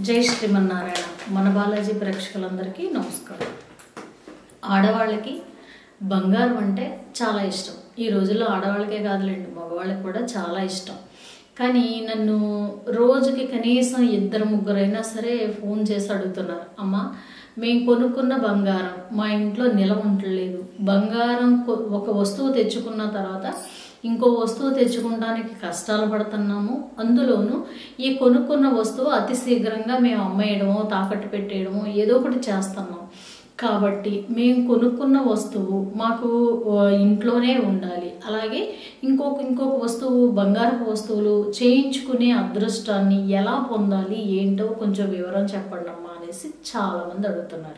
జై శ్రీమన్నారాయణ మన బాలాజీ ప్రేక్షకులందరికీ నమస్కారం ఆడవాళ్ళకి బంగారం అంటే చాలా ఇష్టం ఈ రోజుల్లో ఆడవాళ్ళకే కాదులేండి మగవాళ్ళకి కూడా చాలా ఇష్టం కానీ నన్ను రోజుకి కనీసం ఇద్దరు ముగ్గురైనా సరే ఫోన్ చేసి అడుగుతున్నారు అమ్మ మేము కొనుక్కున్న బంగారం మా ఇంట్లో నిలవ ఉండలేదు బంగారం కొ- ఒక వస్తువు తెచ్చుకున్న తర్వాత ఇంకో వస్తువు తెచ్చుకోవడానికి కష్టాలు పడుతున్నాము అందులోనూ ఈ కొనుక్కున్న వస్తువు అతి శీఘ్రంగా మేము అమ్మేయడమో తాకట్టు పెట్టేయడమో ఏదో ఒకటి చేస్తున్నాం కాబట్టి మేము కొనుక్కున్న వస్తువు మాకు ఆ, ఇంట్లోనే ఉండాలి అలాగే ఇంకొక ఇంకొక వస్తువు బంగారపు వస్తువులు చేయించుకునే అదృష్టాన్ని ఎలా పొందాలి ఏంటో కొంచెం వివరం చెప్పండి అమ్మా అనేసి చాలామంది అడుగుతున్నారు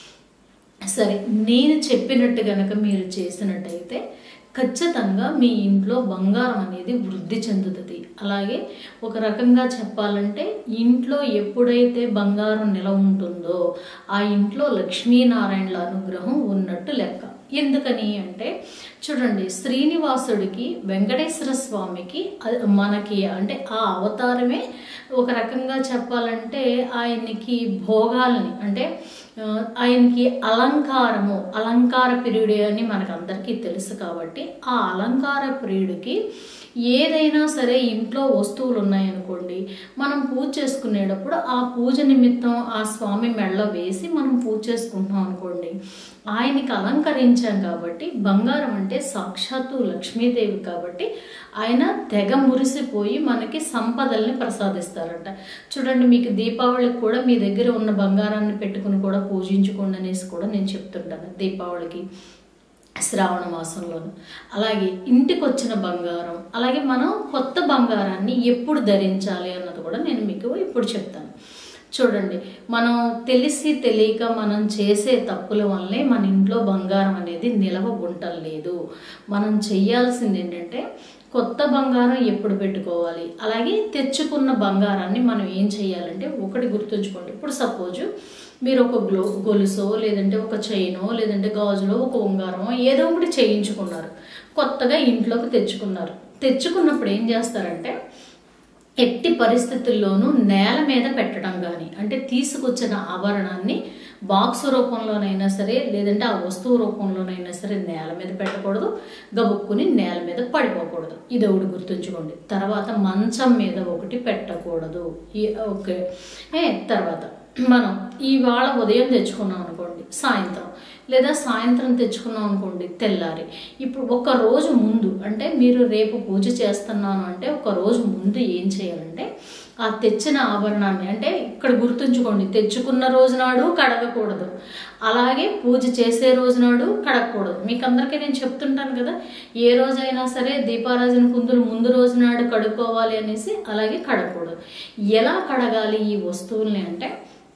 సరే నేను చెప్పినట్టు గనక మీరు చేసినట్టయితే ఖచ్చితంగా మీ ఇంట్లో బంగారం అనేది వృద్ధి చెందుతుంది అలాగే ఒక రకంగా చెప్పాలంటే ఇంట్లో ఎప్పుడైతే బంగారం నిల ఉంటుందో ఆ ఇంట్లో లక్ష్మీనారాయణల అనుగ్రహం ఉన్నట్టు లెక్క ఎందుకని అంటే చూడండి శ్రీనివాసుడికి వెంకటేశ్వర స్వామికి అ- మనకి అంటే ఆ అవతారమే ఒక రకంగా చెప్పాలంటే ఆయనకి భోగాలని అంటే ఆ, ఆయనకి అలంకారము అలంకార ప్రియుడే అని మనకందరికీ తెలుసు కాబట్టి ఆ అలంకార ప్రియుడికి ఏదైనా సరే ఇంట్లో వస్తువులు ఉన్నాయనుకోండి మనం పూజ చేసుకునేటప్పుడు ఆ పూజ నిమిత్తం ఆ స్వామి మెళ్ళ వేసి మనం పూజ చేసుకుంటున్నాం అనుకోండి ఆయనకి అలంకరించాం కాబట్టి బంగారం అంటే సాక్షాత్తు లక్ష్మీదేవి కాబట్టి ఆయన తెగ మురిసిపోయి మనకి సంపదల్ని ప్రసాదిస్తారంట చూడండి మీకు దీపావళికి కూడా మీ దగ్గర ఉన్న బంగారాన్ని పెట్టుకుని కూడా పూజించుకోండి అనేసి కూడా నేను చెప్తుంటాను దీపావళికి శ్రావణ మాసంలోను అలాగే ఇంటికి వచ్చిన బంగారం అలాగే మనం కొత్త బంగారాన్ని ఎప్పుడు ధరించాలి అన్నది కూడా నేను మీకు ఇప్పుడు చెప్తాను చూడండి మనం తెలిసి తెలియక మనం చేసే తప్పుల వల్లే మన ఇంట్లో బంగారం అనేది నిలవ ఉండలేదు మనం చేయాల్సింది ఏంటంటే కొత్త బంగారం ఎప్పుడు పెట్టుకోవాలి అలాగే తెచ్చుకున్న బంగారాన్ని మనం ఏం చేయాలంటే ఒకటి గుర్తుంచుకోండి ఇప్పుడు సపోజు మీరు ఒక గ్లో గొలుసో లేదంటే ఒక చైనో లేదంటే గాజులో ఒక ఉంగారమో ఏదో ఒకటి చేయించుకున్నారు కొత్తగా ఇంట్లోకి తెచ్చుకున్నారు తెచ్చుకున్నప్పుడు ఏం చేస్తారంటే ఎట్టి పరిస్థితుల్లోనూ నేల మీద పెట్టడం కానీ అంటే తీసుకొచ్చిన ఆభరణాన్ని బాక్స్ రూపంలోనైనా సరే లేదంటే ఆ వస్తువు రూపంలోనైనా సరే నేల మీద పెట్టకూడదు గబుక్కుని నేల మీద పడిపోకూడదు ఇది ఒకటి గుర్తుంచుకోండి తర్వాత మంచం మీద ఒకటి పెట్టకూడదు ఈ ఓకే ఏ తర్వాత మనం ఇవాళ ఉదయం తెచ్చుకున్నాం అనుకోండి సాయంత్రం లేదా సాయంత్రం తెచ్చుకున్నాం అనుకోండి తెల్లారి ఇప్పుడు ఒక రోజు ముందు అంటే మీరు రేపు పూజ చేస్తున్నాను అంటే ఒక రోజు ముందు ఏం చేయాలంటే ఆ తెచ్చిన ఆభరణాన్ని అంటే ఇక్కడ గుర్తుంచుకోండి తెచ్చుకున్న రోజు నాడు కడగకూడదు అలాగే పూజ చేసే రోజు నాడు కడగకూడదు మీకు అందరికీ నేను చెప్తుంటాను కదా ఏ రోజైనా సరే దీపారాజన కుందులు ముందు రోజు నాడు కడుక్కోవాలి అనేసి అలాగే కడగకూడదు ఎలా కడగాలి ఈ వస్తువుల్ని అంటే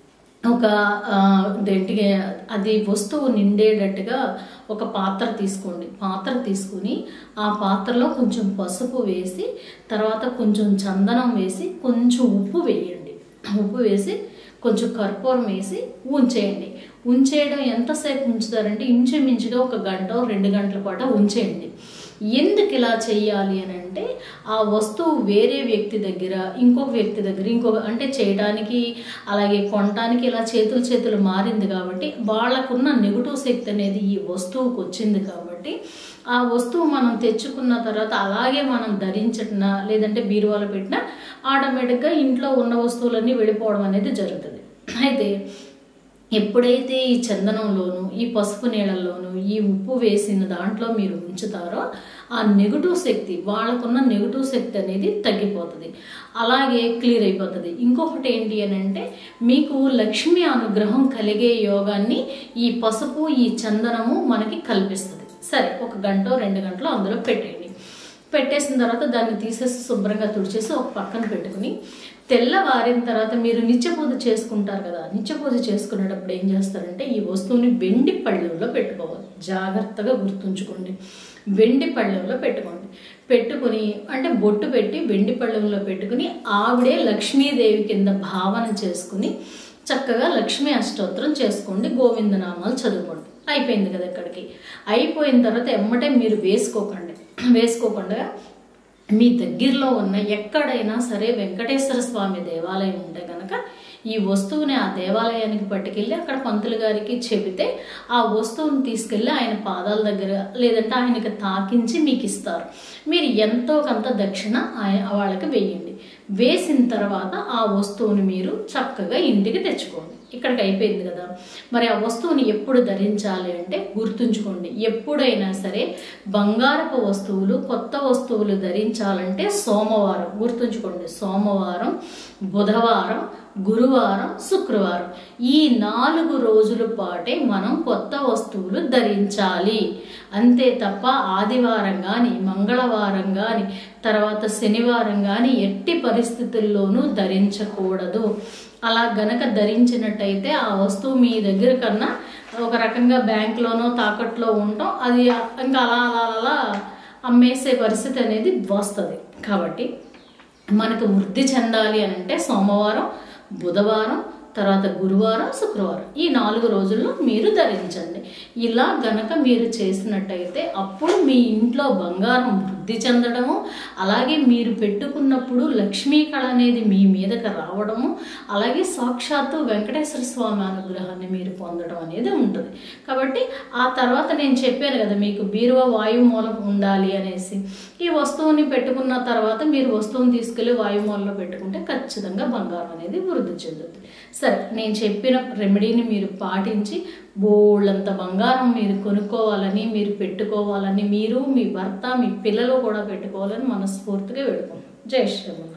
ఒక ఆ, దేంటికి అది వస్తువు నిండేటట్టుగా ఒక పాత్ర తీసుకోండి పాత్ర తీసుకుని ఆ పాత్రలో కొంచెం పసుపు వేసి తర్వాత కొంచెం చందనం వేసి కొంచెం ఉప్పు వేయండి ఉప్పు వేసి కొంచెం కర్పూరం వేసి ఉంచేయండి ఉంచేయడం ఎంతసేపు ఉంచుతారంటే ఇంచుమించుగా ఒక గంట రెండు గంటల పాటు ఉంచేయండి ఎందుకు ఇలా చెయ్యాలి అని అంటే ఆ వస్తువు వేరే వ్యక్తి దగ్గర ఇంకొక వ్యక్తి దగ్గర ఇంకొక అంటే చేయడానికి అలాగే కొనడానికి ఇలా చేతులు చేతులు మారింది కాబట్టి వాళ్ళకున్న నెగిటివ్ శక్తి అనేది ఈ వస్తువుకు వచ్చింది కాబట్టి ఆ వస్తువు మనం తెచ్చుకున్న తర్వాత అలాగే మనం ధరించటినా లేదంటే బీరువాలో పెట్టినా ఆటోమేటిక్గా ఇంట్లో ఉన్న వస్తువులన్నీ వెళ్ళిపోవడం అనేది జరుగుతుంది అయితే ఎప్పుడైతే ఈ చందనంలోను ఈ పసుపు నీళ్ళల్లోను ఈ ఉప్పు వేసిన దాంట్లో మీరు ఉంచుతారో ఆ నెగిటివ్ శక్తి వాళ్ళకున్న నెగిటివ్ శక్తి అనేది తగ్గిపోతుంది అలాగే క్లియర్ అయిపోతుంది ఇంకొకటి ఏంటి అని అంటే మీకు లక్ష్మి అనుగ్రహం కలిగే యోగాన్ని ఈ పసుపు ఈ చందనము మనకి కల్పిస్తుంది సరే ఒక గంట రెండు గంటలు అందులో పెట్టేయండి పెట్టేసిన తర్వాత దాన్ని తీసేసి శుభ్రంగా తుడిచేసి ఒక పక్కన పెట్టుకుని తెల్లవారిన తర్వాత మీరు నిత్య పూజ చేసుకుంటారు కదా నిత్య పూజ చేసుకునేటప్పుడు ఏం చేస్తారంటే ఈ వస్తువుని వెండి పళ్ళెంలో పెట్టుకోవాలి జాగ్రత్తగా గుర్తుంచుకోండి వెండి పళ్ళెంలో పెట్టుకోండి పెట్టుకుని అంటే బొట్టు పెట్టి వెండి పళ్ళెంలో పెట్టుకుని ఆవిడే లక్ష్మీదేవి కింద భావన చేసుకుని చక్కగా లక్ష్మీ అష్టోత్తరం చేసుకోండి గోవిందనామాలు చదువుకోండి అయిపోయింది కదా ఇక్కడికి అయిపోయిన తర్వాత ఎమ్మటే మీరు వేసుకోకండి వేసుకోకుండా మీ దగ్గరలో ఉన్న ఎక్కడైనా సరే వెంకటేశ్వర స్వామి దేవాలయం ఉంటే కనుక ఈ వస్తువుని ఆ దేవాలయానికి పట్టుకెళ్ళి అక్కడ పంతులు గారికి చెబితే ఆ వస్తువుని తీసుకెళ్ళి ఆయన పాదాల దగ్గర లేదంటే ఆయనకి తాకించి మీకు ఇస్తారు మీరు ఎంతో కొంత దక్షిణ ఆయన వాళ్ళకి వేయండి వేసిన తర్వాత ఆ వస్తువుని మీరు చక్కగా ఇంటికి తెచ్చుకోండి ఇక్కడికి అయిపోయింది కదా మరి ఆ వస్తువుని ఎప్పుడు ధరించాలి అంటే గుర్తుంచుకోండి ఎప్పుడైనా సరే బంగారపు వస్తువులు కొత్త వస్తువులు ధరించాలంటే సోమవారం గుర్తుంచుకోండి సోమవారం బుధవారం గురువారం శుక్రవారం ఈ నాలుగు రోజుల పాటే మనం కొత్త వస్తువులు ధరించాలి అంతే తప్ప ఆదివారం కానీ మంగళవారం కానీ తర్వాత శనివారం కానీ ఎట్టి పరిస్థితుల్లోనూ ధరించకూడదు అలా గనక ధరించినట్టయితే ఆ వస్తువు మీ దగ్గర కన్నా ఒక రకంగా బ్యాంక్లోనో తాకట్లో ఉండటం అది ఇంకా అలా అలా అలా అమ్మేసే పరిస్థితి అనేది వస్తుంది కాబట్టి మనకు వృద్ధి చెందాలి అని అంటే సోమవారం బుధవారం తర్వాత గురువారం శుక్రవారం ఈ నాలుగు రోజుల్లో మీరు ధరించండి ఇలా గనక మీరు చేసినట్టయితే అప్పుడు మీ ఇంట్లో బంగారం వృద్ధి చెందడము అలాగే మీరు పెట్టుకున్నప్పుడు లక్ష్మీ కళ అనేది మీ మీదకి రావడము అలాగే సాక్షాత్తు వెంకటేశ్వర స్వామి అనుగ్రహాన్ని మీరు పొందడం అనేది ఉంటుంది కాబట్టి ఆ తర్వాత నేను చెప్పాను కదా మీకు బీరువా వాయుమూలం ఉండాలి అనేసి ఈ వస్తువుని పెట్టుకున్న తర్వాత మీరు వస్తువుని తీసుకెళ్లి వాయుమూలలో పెట్టుకుంటే ఖచ్చితంగా బంగారం అనేది వృద్ధి చెందుతుంది సరే నేను చెప్పిన రెమెడీని మీరు పాటించి బోళ్ళంత బంగారం మీరు కొనుక్కోవాలని మీరు పెట్టుకోవాలని మీరు మీ భర్త మీ పిల్లలు కూడా పెట్టుకోవాలని మనస్ఫూర్తిగా వేడుకుంటాం జై శ్రీరామ్